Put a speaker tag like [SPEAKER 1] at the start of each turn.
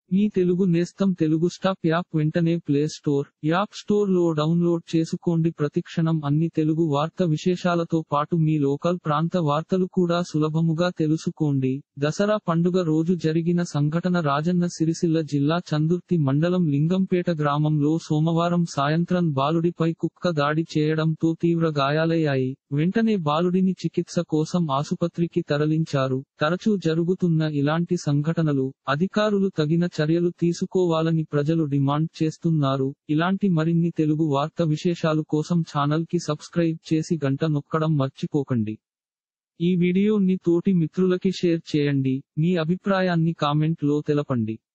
[SPEAKER 1] మీ తెలుగు నేస్తం Telugu stop app వెంటనే Play Store App Store లో డౌన్లోడ్ చేసుకోండి ప్రతిక్షణం అన్ని తెలుగు వార్త విశేషాలతో పాటు మీ లోకల్ ప్రాంత వార్తలు కూడా సులభముగా తెలుసుకోండి దసరా పండుగ రోజు జరిగిన సంఘటన రాజన్న సిరిసిల్ల జిల్లా చందుర్తి మండలం లింగంపేట గ్రామంలో సోమవారం సాయంత్రం బాలుడిపై కుక్క దాడి చేయడంతో తీవ్ర గాయాలయ్యాయి వెంటనే బాలుడిని చికిత్స కోసం ఆసుపత్రికి తరలించారు తరచూ జరుగుతున్న ఇలాంటి సంఘటనలు అధికారులు తగిన చర్యలు తీసుకోవాలని ప్రజలు డిమాండ్ చేస్తున్నారు ఇలాంటి మరిన్ని తెలుగు వార్త విశేషాలు కోసం ఛానల్ కి సబ్స్క్రైబ్ చేసి గంట నొక్కడం మర్చిపోకండి ఈ వీడియోని తోటి మిత్రులకి షేర్ చేయండి మీ అభిప్రాయాన్ని కామెంట్ లో తెలపండి